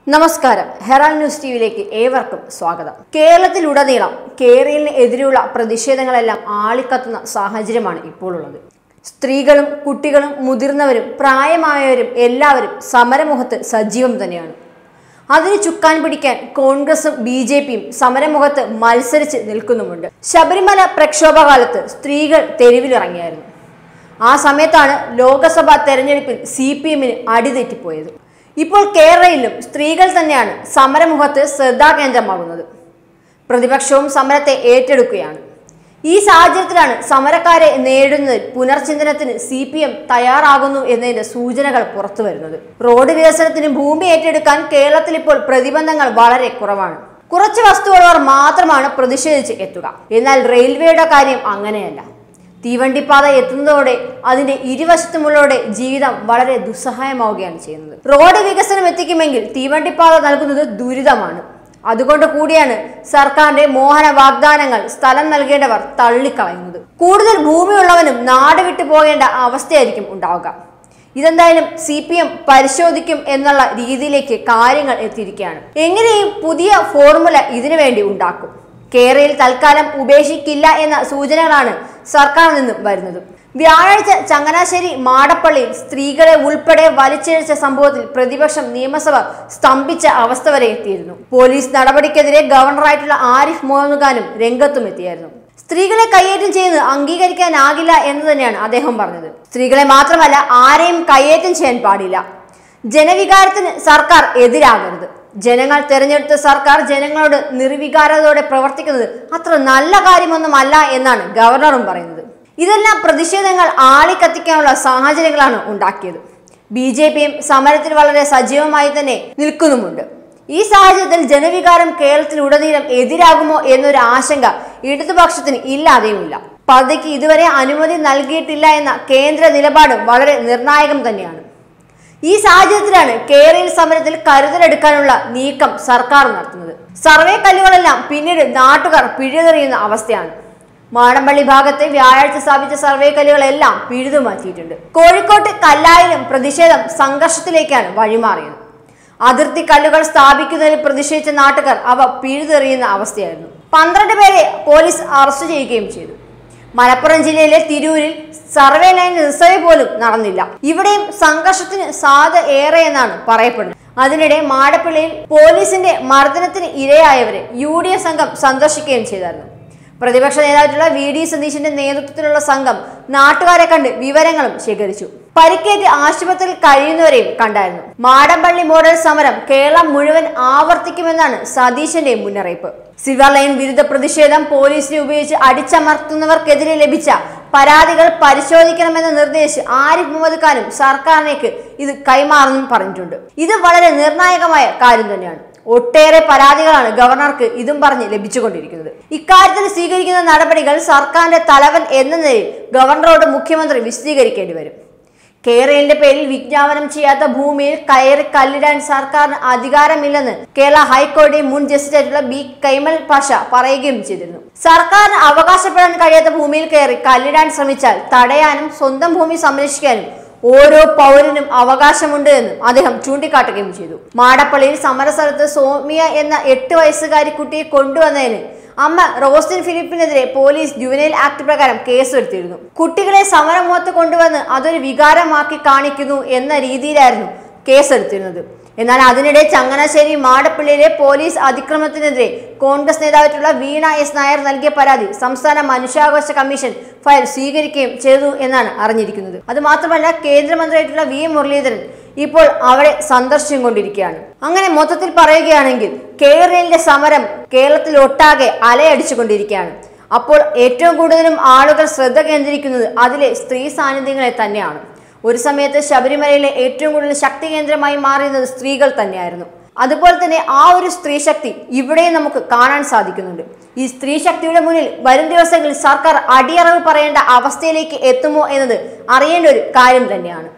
നമസ്കാരം Herald news ടിവിയിലേക്ക് ഏവർക്കും സ്വാഗതം കേരളത്തിലുടനീളം കേരളിന് എതിരെയുള്ള പ്രതിഷേധങ്ങളെല്ലാം ആളിക്കത്തുന്ന സാഹചര്യമാണ് ഇപ്പോൾ ഉള്ളത് സ്ത്രീകളും കുട്ടികളും മുതിർന്നവരും പ്രായമായവരും എല്ലാവരും സമരമുഖത്ത് സജീവം തന്നെയാണ് അതിന് ചുക്കാൻ പിടിക്കാൻ കോൺഗ്രസും ബി ജെ പിയും സമരമുഖത്ത് മത്സരിച്ച് നിൽക്കുന്നുമുണ്ട് ശബരിമല പ്രക്ഷോഭകാലത്ത് സ്ത്രീകൾ തെരുവിലിറങ്ങിയായിരുന്നു ആ സമയത്താണ് ലോക്സഭാ തെരഞ്ഞെടുപ്പിൽ സി പി എമ്മിന് അടിതെറ്റിപ്പോയത് ഇപ്പോൾ കേരളയിലും സ്ത്രീകൾ തന്നെയാണ് സമരമുഖത്ത് ശ്രദ്ധാകേന്ദ്രമാകുന്നത് പ്രതിപക്ഷവും സമരത്തെ ഏറ്റെടുക്കുകയാണ് ഈ സാഹചര്യത്തിലാണ് സമരക്കാരെ നേരിടുന്നതിൽ പുനർചിന്തനത്തിന് സി പി എം തയ്യാറാകുന്നു എന്നതിന്റെ സൂചനകൾ പുറത്തു വരുന്നത് റോഡ് വികസനത്തിന് ഭൂമി ഏറ്റെടുക്കാൻ കേരളത്തിൽ ഇപ്പോൾ പ്രതിബന്ധങ്ങൾ വളരെ കുറവാണ് കുറച്ച് വസ്തുവുള്ളവർ മാത്രമാണ് പ്രതിഷേധിച്ച് എത്തുക എന്നാൽ റെയിൽവേയുടെ കാര്യം അങ്ങനെയല്ല തീവണ്ടിപ്പാത എത്തുന്നതോടെ അതിന്റെ ഇരുവശത്തുമുള്ളവരുടെ ജീവിതം വളരെ ദുസ്സഹായമാവുകയാണ് ചെയ്യുന്നത് റോഡ് വികസനം എത്തിക്കുമെങ്കിൽ തീവണ്ടിപ്പാത നൽകുന്നത് ദുരിതമാണ് അതുകൊണ്ട് കൂടിയാണ് സർക്കാരിന്റെ മോഹന വാഗ്ദാനങ്ങൾ സ്ഥലം നൽകേണ്ടവർ തള്ളിക്കളയുന്നത് കൂടുതൽ ഭൂമിയുള്ളവനും നാട് വിട്ടു പോകേണ്ട അവസ്ഥയായിരിക്കും ഉണ്ടാവുക ഇതെന്തായാലും സി പി എം പരിശോധിക്കും എന്നുള്ള രീതിയിലേക്ക് കാര്യങ്ങൾ എത്തിയിരിക്കുകയാണ് എങ്ങനെയും പുതിയ ഫോർമുല ഇതിനു വേണ്ടി ഉണ്ടാക്കും കേരളയിൽ തൽക്കാലം ഉപേക്ഷിക്കില്ല എന്ന സൂചനകളാണ് സർക്കാരിൽ നിന്നും വരുന്നത് വ്യാഴാഴ്ച ചങ്ങനാശ്ശേരി മാടപ്പള്ളിയിൽ സ്ത്രീകളെ ഉൾപ്പെടെ വലിച്ചിഴച്ച സംഭവത്തിൽ പ്രതിപക്ഷം നിയമസഭ സ്തംഭിച്ച അവസ്ഥ വരെ എത്തിയിരുന്നു പോലീസ് നടപടിക്കെതിരെ ഗവർണറായിട്ടുള്ള ആരിഫ് മുഹമ്മദ് ഖാനും രംഗത്തും എത്തിയായിരുന്നു സ്ത്രീകളെ കയ്യേറ്റം ചെയ്യുന്നത് അംഗീകരിക്കാനാകില്ല എന്ന് തന്നെയാണ് അദ്ദേഹം പറഞ്ഞത് സ്ത്രീകളെ മാത്രമല്ല ആരെയും കയ്യേറ്റം ചെയ്യാൻ പാടില്ല ജനവികാരത്തിന് സർക്കാർ എതിരാകരുത് ജനങ്ങൾ തെരഞ്ഞെടുത്ത സർക്കാർ ജനങ്ങളോട് നിർവികാരതയോടെ പ്രവർത്തിക്കുന്നത് അത്ര നല്ല കാര്യമൊന്നുമല്ല എന്നാണ് ഗവർണറും പറയുന്നത് ഇതെല്ലാം പ്രതിഷേധങ്ങൾ ആളിക്കത്തിക്കാനുള്ള സാഹചര്യങ്ങളാണ് ഉണ്ടാക്കിയത് ബി ജെ പിയും സമരത്തിൽ വളരെ സജീവമായി തന്നെ നിൽക്കുന്നുമുണ്ട് ഈ സാഹചര്യത്തിൽ ജനവികാരം കേരളത്തിൽ ഉടനീളം എതിരാകുമോ എന്നൊരു ആശങ്ക ഇടതുപക്ഷത്തിന് ഇല്ലാതെയുമില്ല പദ്ധതിക്ക് ഇതുവരെ അനുമതി നൽകിയിട്ടില്ല എന്ന കേന്ദ്ര നിലപാടും വളരെ നിർണായകം തന്നെയാണ് ഈ സാഹചര്യത്തിലാണ് കേരളീയ സമരത്തിൽ കരുതലെടുക്കാനുള്ള നീക്കം സർക്കാർ നടത്തുന്നത് സർവേ കല്ലുകളെല്ലാം പിന്നീട് നാട്ടുകാർ പിഴുതെറിയുന്ന അവസ്ഥയാണ് മാടമ്പള്ളി ഭാഗത്ത് വ്യാഴാഴ്ച സ്ഥാപിച്ച സർവേ കല്ലുകളെല്ലാം പിഴുതു മാറ്റിയിട്ടുണ്ട് കോഴിക്കോട്ട് കല്ലായിലും പ്രതിഷേധം സംഘർഷത്തിലേക്കാണ് വഴിമാറിയത് അതിർത്തി കല്ലുകൾ സ്ഥാപിക്കുന്നതിൽ പ്രതിഷേധിച്ച നാട്ടുകാർ അവ പിഴുതെറിയുന്ന അവസ്ഥയായിരുന്നു പന്ത്രണ്ട് പേരെ പോലീസ് അറസ്റ്റ് ചെയ്യുകയും ചെയ്തു മലപ്പുറം ജില്ലയിലെ തിരൂരിൽ സർവേ ലൈൻ റിസർവ് പോലും നടന്നില്ല ഇവിടെയും സംഘർഷത്തിന് സാധ്യത ഏറെ എന്നാണ് പറയപ്പെടുന്നത് അതിനിടെ മാടപ്പള്ളിയിൽ പോലീസിന്റെ മർദ്ദനത്തിന് ഇരയായവരെ യു ഡി എഫ് സംഘം സന്ദർശിക്കുകയും ചെയ്തായിരുന്നു പ്രതിപക്ഷ നേതാവായിട്ടുള്ള വി ഡി സതീശന്റെ നേതൃത്വത്തിലുള്ള സംഘം നാട്ടുകാരെ കണ്ട് വിവരങ്ങളും ശേഖരിച്ചു പരിക്കേറ്റ് ആശുപത്രിയിൽ കഴിയുന്നവരെയും കണ്ടായിരുന്നു മാടമ്പള്ളി മോഡൽ സമരം കേരളം മുഴുവൻ ആവർത്തിക്കുമെന്നാണ് സതീശന്റെ മുന്നറിയിപ്പ് സിൽവർ ലൈൻ വിരുദ്ധ പ്രതിഷേധം പോലീസിനെ ഉപയോഗിച്ച് അടിച്ചമർത്തുന്നവർക്കെതിരെ ലഭിച്ച പരാതികൾ പരിശോധിക്കണമെന്ന് നിർദ്ദേശിച്ച് ആരിഫ് മുഹമ്മദ് ഖാനും സർക്കാരിലേക്ക് ഇത് കൈമാറുന്നും പറഞ്ഞിട്ടുണ്ട് ഇത് വളരെ നിർണായകമായ കാര്യം തന്നെയാണ് ഒട്ടേറെ പരാതികളാണ് ഗവർണർക്ക് ഇതും പറഞ്ഞ് ലഭിച്ചുകൊണ്ടിരിക്കുന്നത് ഇക്കാര്യത്തിൽ സ്വീകരിക്കുന്ന നടപടികൾ സർക്കാരിന്റെ തലവൻ എന്ന നിലയിൽ ഗവർണറോട് മുഖ്യമന്ത്രി വിശദീകരിക്കേണ്ടി വരും കേരളിന്റെ പേരിൽ വിജ്ഞാപനം ചെയ്യാത്ത ഭൂമിയിൽ കയറി കല്ലിടാൻ സർക്കാരിന് അധികാരമില്ലെന്ന് കേരള ഹൈക്കോടതി മുൻ ജസ്റ്റിസായിട്ടുള്ള ബി കൈമൽ പാഷ പറയുകയും ചെയ്തിരുന്നു സർക്കാരിന് അവകാശപ്പെടാൻ കഴിയാത്ത ഭൂമിയിൽ കയറി കല്ലിടാൻ ശ്രമിച്ചാൽ തടയാനും സ്വന്തം ഭൂമി സംരക്ഷിക്കാനും ഓരോ പൗരനും അവകാശമുണ്ട് എന്നും അദ്ദേഹം ചൂണ്ടിക്കാട്ടുകയും ചെയ്തു മാടപ്പള്ളിയിൽ സമരസ്ഥലത്ത് സോമിയ എന്ന എട്ട് വയസ്സുകാരി കുട്ടിയെ കൊണ്ടുവന്നതിന് അമ്മ റോസ്റ്റിൻ ഫിലിപ്പിനെതിരെ പോലീസ് ജുവനൈൽ ആക്ട് പ്രകാരം കേസെടുത്തിരുന്നു കുട്ടികളെ സമരമുഖത്ത് കൊണ്ടുവന്ന് അതൊരു വികാരമാക്കി കാണിക്കുന്നു എന്ന രീതിയിലായിരുന്നു കേസെടുത്തിരുന്നത് എന്നാൽ അതിനിടെ ചങ്ങനാശ്ശേരി മാടപ്പള്ളിയിലെ പോലീസ് അതിക്രമത്തിനെതിരെ കോൺഗ്രസ് നേതാവായിട്ടുള്ള വീണ എസ് നായർ നൽകിയ പരാതി സംസ്ഥാന മനുഷ്യാവകാശ കമ്മീഷൻ ഫയൽ സ്വീകരിക്കുകയും ചെയ്തു എന്നാണ് അറിഞ്ഞിരിക്കുന്നത് അത് മാത്രമല്ല കേന്ദ്രമന്ത്രിയായിട്ടുള്ള വി എം മുരളീധരൻ ഇപ്പോൾ അവരെ സന്ദർശിച്ചും കൊണ്ടിരിക്കുകയാണ് അങ്ങനെ മൊത്തത്തിൽ പറയുകയാണെങ്കിൽ കേരളീയന്റെ സമരം കേരളത്തിൽ ഒട്ടാകെ അലയടിച്ചുകൊണ്ടിരിക്കുകയാണ് അപ്പോൾ ഏറ്റവും കൂടുതലും ആളുകൾ ശ്രദ്ധ കേന്ദ്രീകരിക്കുന്നത് അതിലെ സ്ത്രീ സാന്നിധ്യങ്ങളെ തന്നെയാണ് ഒരു സമയത്ത് ശബരിമലയിലെ ഏറ്റവും കൂടുതൽ ശക്തി കേന്ദ്രമായി മാറിയത് സ്ത്രീകൾ തന്നെയായിരുന്നു അതുപോലെ തന്നെ ആ ഒരു സ്ത്രീ ശക്തി ഇവിടെയും നമുക്ക് കാണാൻ സാധിക്കുന്നുണ്ട് ഈ സ്ത്രീ ശക്തിയുടെ മുന്നിൽ വരും ദിവസങ്ങളിൽ സർക്കാർ അടിയറവ് പറയേണ്ട അവസ്ഥയിലേക്ക് എത്തുമോ എന്നത് അറിയേണ്ട ഒരു കാര്യം തന്നെയാണ്